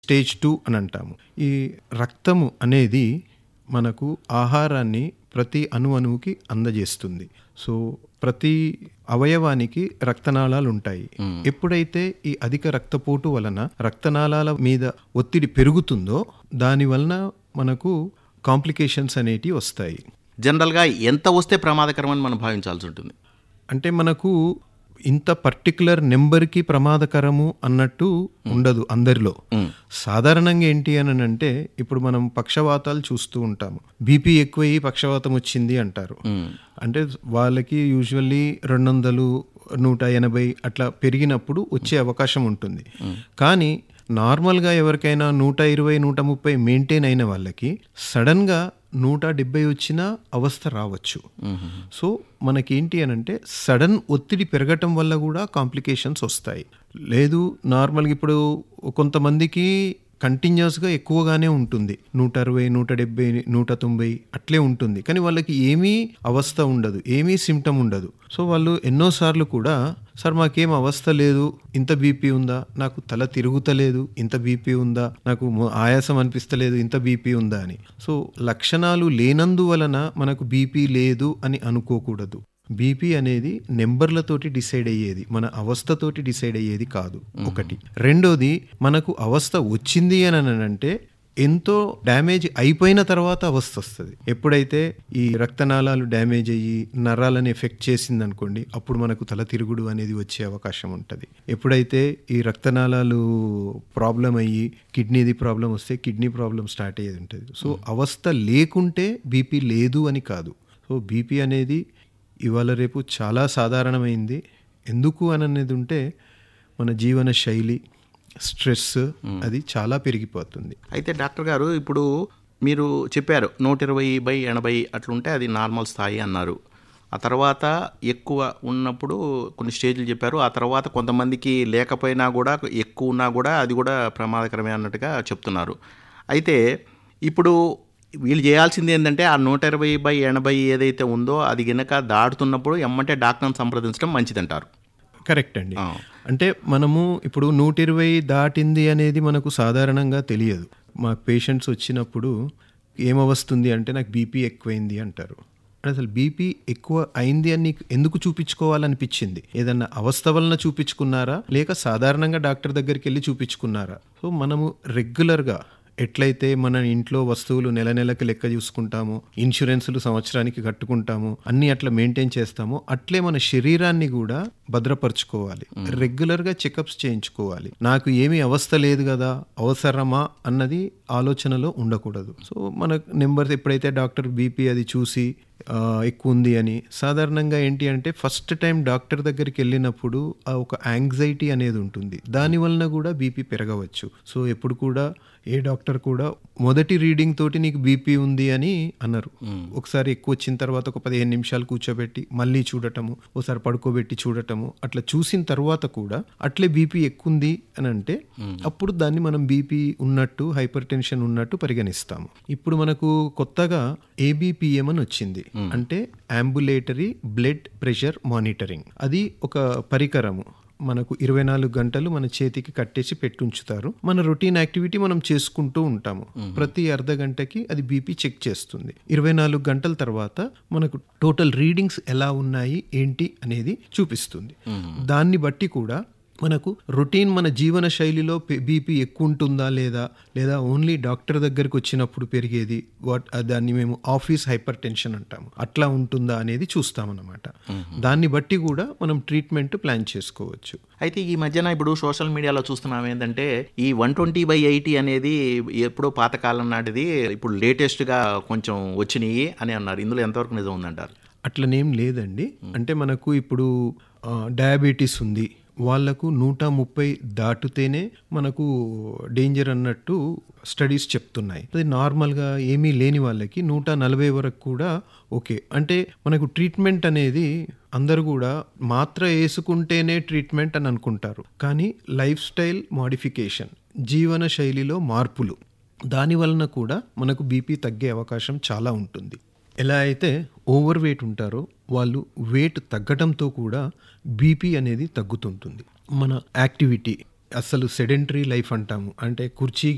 Stage two అని అంటాము ఈ రక్తము అనేది మనకు ఆహారాన్ని ప్రతి అణు అణువుకి అందజేస్తుంది సో ప్రతి అవయవానికి రక్తనాళాలు ఉంటాయి ఎప్పుడైతే ఈ అధిక రక్తపోటు వలన రక్తనాళాల మీద ఒత్తిడి పెరుగుతుందో దాని వలన మనకు కాంప్లికేషన్స్ అనేటివి వస్తాయి జనరల్గా ఎంత వస్తే ప్రమాదకరం అని మనం భావించాల్సి ఉంటుంది అంటే మనకు ఇంత పర్టికులర్ నెంబర్కి ప్రమాదకరము అన్నట్టు ఉండదు అందరిలో సాధారణంగా ఏంటి అని అంటే ఇప్పుడు మనం పక్షవాతాలు చూస్తూ ఉంటాము బీపీ ఎక్కువయ్యి పక్షవాతం వచ్చింది అంటారు అంటే వాళ్ళకి యూజువల్లీ రెండు వందలు నూట ఎనభై అట్లా పెరిగినప్పుడు వచ్చే అవకాశం ఉంటుంది కానీ నార్మల్గా ఎవరికైనా నూట ఇరవై నూట ముప్పై మెయింటైన్ అయిన వాళ్ళకి సడన్గా నూట డెబ్బై వచ్చిన అవస్థ రావచ్చు సో మనకేంటి అని అంటే సడన్ ఒత్తిడి పెరగటం వల్ల కూడా కాంప్లికేషన్స్ వస్తాయి లేదు నార్మల్గా ఇప్పుడు కొంతమందికి కంటిన్యూస్గా ఎక్కువగానే ఉంటుంది నూట అరవై నూట డెబ్బై నూట తొంభై అట్లే ఉంటుంది కానీ వాళ్ళకి ఏమీ అవస్థ ఉండదు ఏమీ సిమ్టమ్ ఉండదు సో వాళ్ళు ఎన్నోసార్లు కూడా సార్ మాకేం అవస్థ లేదు ఇంత బీపీ ఉందా నాకు తల తిరుగుతలేదు ఇంత బీపీ ఉందా నాకు మొ- ఆయాసం అనిపిస్తలేదు ఇంత బీపీ ఉందా అని సో లక్షణాలు లేనందువలన మనకు బీపీ లేదు అని అనుకోకూడదు బీపీ అనేది నెంబర్లతోటి డిసైడ్ అయ్యేది మన అవస్థతోటి డిసైడ్ అయ్యేది కాదు ఒకటి రెండోది మనకు అవస్థ వచ్చింది అని అంటే ఎంతో డ్యామేజ్ అయిపోయిన తర్వాత అవస్థ వస్తుంది ఎప్పుడైతే ఈ రక్తనాళాలు డ్యామేజ్ అయ్యి నరాలను ఎఫెక్ట్ చేసింది అనుకోండి అప్పుడు మనకు తల తిరుగుడు అనేది వచ్చే అవకాశం ఉంటుంది ఎప్పుడైతే ఈ రక్తనాళాలు ప్రాబ్లం అయ్యి కిడ్నీది ప్రాబ్లం వస్తే కిడ్నీ ప్రాబ్లం స్టార్ట్ అయ్యేది ఉంటుంది సో అవస్థ లేకుంటే బీపీ లేదు అని కాదు సో బీపీ అనేది ఇవాళ రేపు చాలా సాధారణమైంది ఎందుకు అని అనేది ఉంటే మన జీవన శైలి స్ట్రెస్ అది చాలా పెరిగిపోతుంది అయితే డాక్టర్ గారు ఇప్పుడు మీరు చెప్పారు నూట ఇరవై బై ఎనభై అట్లుంటే అది నార్మల్ స్థాయి అన్నారు ఆ తర్వాత ఎక్కువ ఉన్నప్పుడు కొన్ని స్టేజ్లు చెప్పారు ఆ తర్వాత కొంతమందికి లేకపోయినా కూడా ఎక్కువ ఉన్నా కూడా అది కూడా ప్రమాదకరమే అన్నట్టుగా చెప్తున్నారు అయితే ఇప్పుడు వీళ్ళు చేయాల్సింది ఏంటంటే ఆ నూట ఇరవై బై ఎనభై ఏదైతే ఉందో అది గనక దాటుతున్నప్పుడు ఎమ్మంటే డాక్టర్ని సంప్రదించడం మంచిదంటారు కరెక్ట్ అండి ఆ. అంటే మనము ఇప్పుడు నూట ఇరవై దాటింది అనేది మనకు సాధారణంగా తెలియదు మా పేషెంట్స్ వచ్చినప్పుడు ఏమవస్తుంది అంటే నాకు బీపీ ఎక్కువైంది అంటారు అంటే అసలు బీపీ ఎక్కువ అయింది అని నీకు ఎందుకు చూపించుకోవాలనిపించింది ఏదన్నా అవస్థ వలన చూపించుకున్నారా లేక సాధారణంగా డాక్టర్ దగ్గరికి వెళ్ళి చూపించుకున్నారా సో మనము రెగ్యులర్గా ఎట్లయితే మన ఇంట్లో వస్తువులు నెల నెలకి లెక్క చూసుకుంటామో ఇన్సూరెన్సులు సంవత్సరానికి కట్టుకుంటాము అన్ని అట్లా మెయింటైన్ చేస్తామో అట్లే మన శరీరాన్ని కూడా భద్రపరచుకోవాలి రెగ్యులర్గా చెకప్స్ చేయించుకోవాలి నాకు ఏమీ అవస్థ లేదు కదా అవసరమా అన్నది ఆలోచనలో ఉండకూడదు సో మన నెంబర్ ఎప్పుడైతే డాక్టర్ బీపీ అది చూసి ఆ, ఎక్కువ ఉంది అని సాధారణంగా ఏంటి అంటే ఫస్ట్ టైం డాక్టర్ దగ్గరికి వెళ్ళినప్పుడు ఆ ఒక యాంగ్జైటీ అనేది ఉంటుంది దాని వలన కూడా బీపీ పెరగవచ్చు సో ఎప్పుడు కూడా ఏ డాక్టర్ కూడా మొదటి రీడింగ్ తోటి నీకు బీపీ ఉంది అని అన్నారు ఒకసారి ఎక్కువ వచ్చిన తర్వాత ఒక పదిహేను నిమిషాలు కూర్చోబెట్టి మళ్ళీ చూడటము ఒకసారి పడుకోబెట్టి చూడటము అట్లా చూసిన తర్వాత కూడా అట్లే బీపీ ఎక్కువ ఉంది అని అంటే అప్పుడు దాన్ని మనం బీపీ ఉన్నట్టు హైపర్ టెన్షన్ ఉన్నట్టు పరిగణిస్తాము ఇప్పుడు మనకు కొత్తగా ఏబిపిఎం అని వచ్చింది అంటే అంబులేటరీ బ్లడ్ ప్రెషర్ మానిటరింగ్ అది ఒక పరికరము మనకు ఇరవై నాలుగు గంటలు మన చేతికి కట్టేసి పెట్టుంచుతారు మన రొటీన్ యాక్టివిటీ మనం చేసుకుంటూ ఉంటాము ప్రతి అర్ధ గంటకి అది బీపీ చెక్ చేస్తుంది ఇరవై నాలుగు గంటల తర్వాత మనకు టోటల్ రీడింగ్స్ ఎలా ఉన్నాయి ఏంటి అనేది చూపిస్తుంది దాన్ని బట్టి కూడా మనకు రొటీన్ మన జీవన శైలిలో బీపీ ఎక్కువ ఉంటుందా లేదా లేదా ఓన్లీ డాక్టర్ దగ్గరికి వచ్చినప్పుడు పెరిగేది వాట్ దాన్ని మేము ఆఫీస్ హైపర్ టెన్షన్ అంటాము అట్లా ఉంటుందా అనేది చూస్తామన్నమాట దాన్ని బట్టి కూడా మనం ట్రీట్మెంట్ ప్లాన్ చేసుకోవచ్చు అయితే ఈ మధ్యన ఇప్పుడు సోషల్ మీడియాలో చూస్తున్నాం ఏంటంటే ఈ వన్ ట్వంటీ బై ఎయిటీ అనేది ఎప్పుడో పాతకాలం నాటిది ఇప్పుడు లేటెస్ట్గా కొంచెం వచ్చినాయి అని అన్నారు ఇందులో ఎంతవరకు నిజం ఉందంటారు అట్లనేం లేదండి అంటే మనకు ఇప్పుడు డయాబెటీస్ ఉంది వాళ్ళకు నూట ముప్పై దాటితేనే మనకు డేంజర్ అన్నట్టు స్టడీస్ చెప్తున్నాయి అది నార్మల్గా ఏమీ లేని వాళ్ళకి నూట నలభై వరకు కూడా ఓకే అంటే మనకు ట్రీట్మెంట్ అనేది అందరూ కూడా మాత్ర వేసుకుంటేనే ట్రీట్మెంట్ అని అనుకుంటారు కానీ లైఫ్ స్టైల్ మాడిఫికేషన్ జీవన శైలిలో మార్పులు దాని వలన కూడా మనకు బీపీ తగ్గే అవకాశం చాలా ఉంటుంది ఎలా అయితే ఓవర్ వెయిట్ ఉంటారో వాళ్ళు వెయిట్ తగ్గడంతో కూడా బీపీ అనేది తగ్గుతుంటుంది మన యాక్టివిటీ అసలు సెడెంటరీ లైఫ్ అంటాము అంటే కుర్చీ